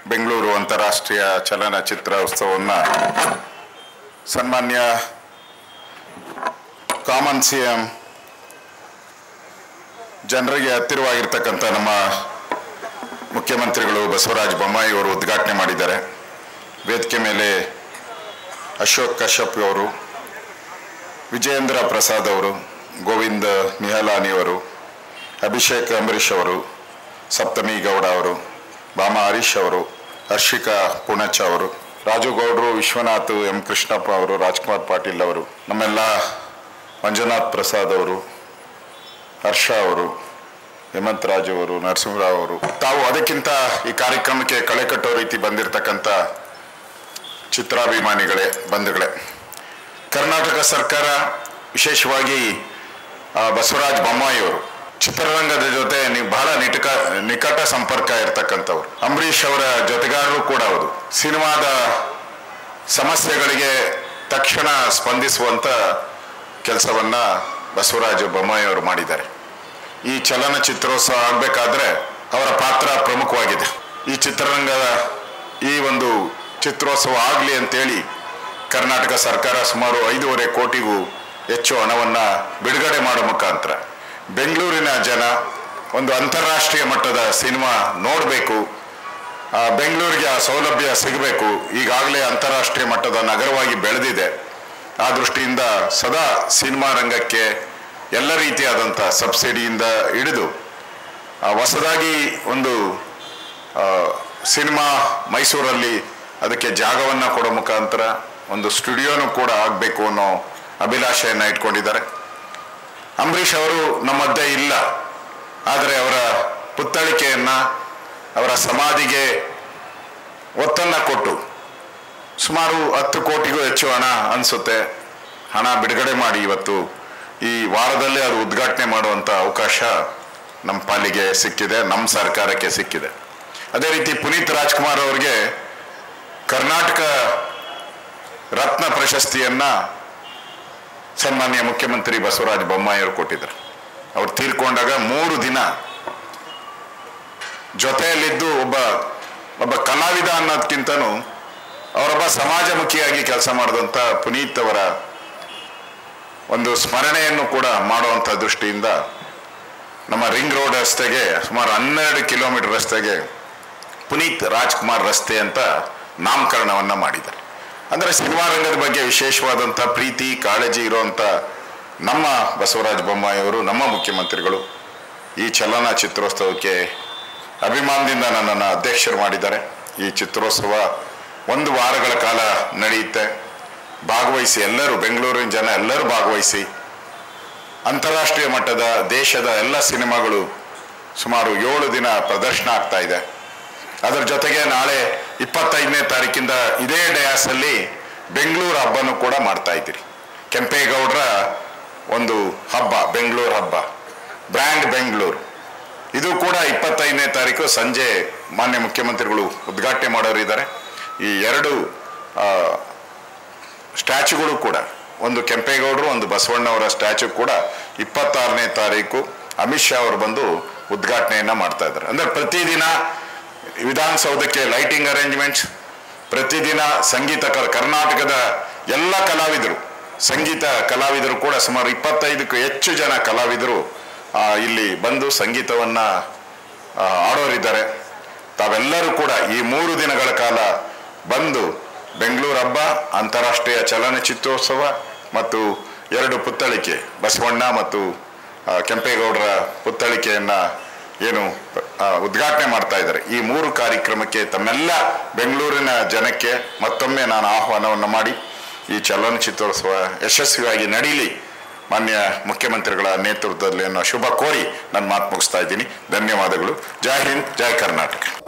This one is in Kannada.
ಬೆಂಗಳೂರು ಅಂತಾರಾಷ್ಟ್ರೀಯ ಚಲನಚಿತ್ರ ಉತ್ಸವವನ್ನು ಸನ್ಮಾನ್ಯ ಕಾಮನ್ ಸಿ ಎಂ ಜನರಿಗೆ ಹತ್ತಿರವಾಗಿರ್ತಕ್ಕಂಥ ನಮ್ಮ ಮುಖ್ಯಮಂತ್ರಿಗಳು ಬಸವರಾಜ ಬೊಮ್ಮಾಯಿ ಅವರು ಉದ್ಘಾಟನೆ ಮಾಡಿದ್ದಾರೆ ವೇದಿಕೆ ಮೇಲೆ ಅಶೋಕ್ ಕಶ್ಯಪ್ ಅವರು ವಿಜಯೇಂದ್ರ ಪ್ರಸಾದ್ ಅವರು ಗೋವಿಂದ ನಿಹಲಾನಿ ಅವರು ಅಭಿಷೇಕ್ ಅಂಬರೀಷ್ ಅವರು ಸಪ್ತಮಿ ಗೌಡ ಅವರು ಬಾಮ ಹರೀಶ್ ಅವರು ಹರ್ಷಿಕಾ ಪುಣಚ ಅವರು ರಾಜು ಗೌಡ್ರು ವಿಶ್ವನಾಥ್ ಎಂ ಕೃಷ್ಣಪ್ಪ ಅವರು ರಾಜ್ಕುಮಾರ್ ಪಾಟೀಲ್ ಅವರು ನಮ್ಮೆಲ್ಲ ಮಂಜುನಾಥ್ ಪ್ರಸಾದ್ ಅವರು ಹರ್ಷ ಅವರು ಹೇಮಂತ್ ರಾಜು ಅವರು ನರಸಿಂಹರಾವ್ ಅವರು ತಾವು ಅದಕ್ಕಿಂತ ಈ ಕಾರ್ಯಕ್ರಮಕ್ಕೆ ಕಳೆ ಕಟ್ಟೋ ರೀತಿ ಬಂದಿರತಕ್ಕಂಥ ಚಿತ್ರಾಭಿಮಾನಿಗಳೇ ಬಂಧುಗಳೇ ಕರ್ನಾಟಕ ಸರ್ಕಾರ ವಿಶೇಷವಾಗಿ ಆ, ಬಸವರಾಜ ಬೊಮ್ಮಾಯಿ ಅವರು ಚಿತ್ರರಂಗದ ಜೊತೆ ನೀವು ಬಹಳ ನಿಟಕ ನಿಕಟ ಸಂಪರ್ಕ ಇರತಕ್ಕಂಥವ್ರು ಅಂಬರೀಷ್ ಅವರ ಜೊತೆಗಾರರು ಕೂಡ ಹೌದು ಸಿನಿಮಾದ ಸಮಸ್ಯೆಗಳಿಗೆ ತಕ್ಷಣ ಸ್ಪಂದಿಸುವಂತ ಕೆಲಸವನ್ನ ಬಸವರಾಜ ಬೊಮ್ಮಾಯಿ ಅವರು ಮಾಡಿದ್ದಾರೆ ಈ ಚಲನಚಿತ್ರೋತ್ಸವ ಆಗಬೇಕಾದ್ರೆ ಅವರ ಪಾತ್ರ ಪ್ರಮುಖವಾಗಿದೆ ಈ ಚಿತ್ರರಂಗದ ಈ ಒಂದು ಚಿತ್ರೋತ್ಸವ ಆಗಲಿ ಅಂತೇಳಿ ಕರ್ನಾಟಕ ಸರ್ಕಾರ ಸುಮಾರು ಐದೂವರೆ ಕೋಟಿಗೂ ಹೆಚ್ಚು ಹಣವನ್ನು ಬಿಡುಗಡೆ ಮಾಡೋ ಮುಖಾಂತರ ಬೆಂಗಳೂರಿನ ಜನ ಒಂದು ಅಂತಾರಾಷ್ಟ್ರೀಯ ಮಟ್ಟದ ಸಿನಿಮಾ ನೋಡಬೇಕು ಬೆಂಗಳೂರಿಗೆ ಆ ಸೌಲಭ್ಯ ಸಿಗಬೇಕು ಈಗಾಗಲೇ ಅಂತಾರಾಷ್ಟ್ರೀಯ ಮಟ್ಟದ ನಗರವಾಗಿ ಬೆಳೆದಿದೆ ಆ ದೃಷ್ಟಿಯಿಂದ ಸದಾ ಸಿನಿಮಾ ರಂಗಕ್ಕೆ ಎಲ್ಲ ರೀತಿಯಾದಂಥ ಸಬ್ಸಿಡಿಯಿಂದ ಹಿಡಿದು ಆ, ಹೊಸದಾಗಿ ಒಂದು ಆ, ಸಿನಿಮಾ ಮೈಸೂರಲ್ಲಿ ಅದಕ್ಕೆ ಜಾಗವನ್ನು ಕೊಡೋ ಮುಖಾಂತರ ಒಂದು ಸ್ಟುಡಿಯೋನು ಕೂಡ ಆಗಬೇಕು ಅನ್ನೋ ಅಭಿಲಾಷೆಯನ್ನು ಇಟ್ಕೊಂಡಿದ್ದಾರೆ ಅಂಬರೀಷ್ ಅವರು ನಮ್ಮ ಮಧ್ಯೆ ಇಲ್ಲ ಆದರೆ ಅವರ ಪುತ್ತಳಿಕೆಯನ್ನು ಅವರ ಸಮಾಧಿಗೆ ಒತ್ತನ್ನು ಕೊಟ್ಟು ಸುಮಾರು ಹತ್ತು ಕೋಟಿಗೂ ಹೆಚ್ಚು ಹಣ ಅನಿಸುತ್ತೆ ಹಣ ಬಿಡುಗಡೆ ಮಾಡಿ ಇವತ್ತು ಈ ವಾರದಲ್ಲೇ ಅದು ಉದ್ಘಾಟನೆ ಮಾಡುವಂಥ ಅವಕಾಶ ನಮ್ಮ ಪಾಲಿಗೆ ಸಿಕ್ಕಿದೆ ನಮ್ಮ ಸರ್ಕಾರಕ್ಕೆ ಸಿಕ್ಕಿದೆ ಅದೇ ರೀತಿ ಪುನೀತ್ ರಾಜ್ಕುಮಾರ್ ಅವರಿಗೆ ಕರ್ನಾಟಕ ರತ್ನ ಪ್ರಶಸ್ತಿಯನ್ನ ಸನ್ಮಾನ್ಯ ಮುಖ್ಯಮಂತ್ರಿ ಬಸವರಾಜ ಬೊಮ್ಮಾಯಿ ಅವರು ಕೊಟ್ಟಿದ್ರು ಅವ್ರು ತೀರ್ಕೊಂಡಾಗ ಮೂರು ದಿನ ಜೊತೆಯಲ್ಲಿದ್ದು ಒಬ್ಬ ಒಬ್ಬ ಕಲಾವಿದ ಅನ್ನೋದಕ್ಕಿಂತನೂ ಅವರೊಬ್ಬ ಸಮಾಜಮುಖಿಯಾಗಿ ಕೆಲಸ ಮಾಡಿದಂಥ ಪುನೀತ್ ಅವರ ಒಂದು ಸ್ಮರಣೆಯನ್ನು ಕೂಡ ಮಾಡುವಂಥ ದೃಷ್ಟಿಯಿಂದ ನಮ್ಮ ರಿಂಗ್ ರೋಡ್ ರಸ್ತೆಗೆ ಸುಮಾರು ಹನ್ನೆರಡು ಕಿಲೋಮೀಟರ್ ರಸ್ತೆಗೆ ಪುನೀತ್ ರಾಜ್ಕುಮಾರ್ ರಸ್ತೆ ಅಂತ ನಾಮಕರಣವನ್ನು ಮಾಡಿದ್ದಾರೆ ಅಂದರೆ ಸಿನಿಮಾ ರಂಗದ ಬಗ್ಗೆ ವಿಶೇಷವಾದಂಥ ಪ್ರೀತಿ ಕಾಳಜಿ ಇರುವಂಥ ನಮ್ಮ ಬಸವರಾಜ ಬೊಮ್ಮಾಯಿ ಅವರು ನಮ್ಮ ಮುಖ್ಯಮಂತ್ರಿಗಳು ಈ ಚಲನಚಿತ್ರೋತ್ಸವಕ್ಕೆ ಅಭಿಮಾನದಿಂದ ನನ್ನನ್ನು ಅಧ್ಯಕ್ಷರು ಮಾಡಿದ್ದಾರೆ ಈ ಚಿತ್ರೋತ್ಸವ ಒಂದು ವಾರಗಳ ಕಾಲ ನಡೆಯುತ್ತೆ ಭಾಗವಹಿಸಿ ಎಲ್ಲರೂ ಬೆಂಗಳೂರಿನ ಜನ ಎಲ್ಲರೂ ಭಾಗವಹಿಸಿ ಅಂತಾರಾಷ್ಟ್ರೀಯ ಮಟ್ಟದ ದೇಶದ ಎಲ್ಲ ಸಿನಿಮಾಗಳು ಸುಮಾರು ಏಳು ದಿನ ಪ್ರದರ್ಶನ ಆಗ್ತಾ ಇದೆ ಅದರ ಜೊತೆಗೆ ನಾಳೆ ಇಪ್ಪತ್ತೈದನೇ ತಾರೀಕಿಂದ ಇದೇ ಡಯಾಸಲ್ಲಿ ಬೆಂಗಳೂರು ಹಬ್ಬನೂ ಕೂಡ ಮಾಡ್ತಾ ಇದ್ದೀರಿ ಕೆಂಪೇಗೌಡರ ಒಂದು ಹಬ್ಬ ಬೆಂಗಳೂರು ಹಬ್ಬ ಬ್ರ್ಯಾಂಡ್ ಬೆಂಗಳೂರು ಇದು ಕೂಡ ಇಪ್ಪತ್ತೈದನೇ ತಾರೀಕು ಸಂಜೆ ಮಾನ್ಯ ಮುಖ್ಯಮಂತ್ರಿಗಳು ಉದ್ಘಾಟನೆ ಮಾಡೋರಿದ್ದಾರೆ ಈ ಎರಡು ಆ, ಸ್ಟ್ಯಾಚುಗಳು ಕೂಡ ಒಂದು ಕೆಂಪೇಗೌಡರು ಒಂದು ಬಸವಣ್ಣವರ ಸ್ಟ್ಯಾಚು ಕೂಡ ಇಪ್ಪತ್ತಾರನೇ ತಾರೀಕು ಅಮಿತ್ ಶಾ ಅವರು ಬಂದು ಉದ್ಘಾಟನೆಯನ್ನ ಮಾಡ್ತಾ ಇದ್ದಾರೆ ಅಂದ್ರೆ ಪ್ರತಿದಿನ ವಿಧಾನಸೌಧಕ್ಕೆ ಲೈಟಿಂಗ್ ಅರೇಂಜ್ಮೆಂಟ್ಸ್ ಪ್ರತಿದಿನ ಸಂಗೀತ ಕ- ಕರ್ನಾಟಕದ ಎಲ್ಲ ಕಲಾವಿದರು ಸಂಗೀತ ಕಲಾವಿದರು ಕೂಡ ಸುಮಾರು ಇಪ್ಪತ್ತೈದಕ್ಕೂ ಹೆಚ್ಚು ಜನ ಕಲಾವಿದರು ಆ, ಇಲ್ಲಿ ಬಂದು ಸಂಗೀತವನ್ನ ಆ, ಆಡೋರಿದ್ದಾರೆ ತಾವೆಲ್ಲರೂ ಕೂಡ ಈ ಮೂರು ದಿನಗಳ ಕಾಲ ಬಂದು ಬೆಂಗಳೂರು ಹಬ್ಬ ಅಂತಾರಾಷ್ಟ್ರೀಯ ಚಲನಚಿತ್ರೋತ್ಸವ ಮತ್ತು ಎರಡು ಪುತ್ತಳಿಕೆ ಬಸವಣ್ಣ ಮತ್ತು ಆ, ಕೆಂಪೇಗೌಡರ ಪುತ್ತಳಿಕೆಯನ್ನ ಏನು ಆ, ಉದ್ಘಾಟನೆ ಮಾಡ್ತಾ ಇದ್ದಾರೆ ಈ ಮೂರು ಕಾರ್ಯಕ್ರಮಕ್ಕೆ ತಮ್ಮೆಲ್ಲ ಬೆಂಗಳೂರಿನ ಜನಕ್ಕೆ ಮತ್ತೊಮ್ಮೆ ನಾನು ಆಹ್ವಾನವನ್ನು ಮಾಡಿ ಈ ಚಲನಚಿತ್ರೋತ್ಸವ ಯಶಸ್ವಿಯಾಗಿ ನಡೀಲಿ ಮಾನ್ಯ ಮುಖ್ಯಮಂತ್ರಿಗಳ ನೇತೃತ್ವದಲ್ಲಿ ಅನ್ನೋ ಶುಭ ಕೋರಿ ನಾನು ಮಾತು ಮುಗಿಸ್ತಾ ಇದ್ದೀನಿ ಧನ್ಯವಾದಗಳು ಜೈ ಹಿಂದ್ ಜೈ ಕರ್ನಾಟಕ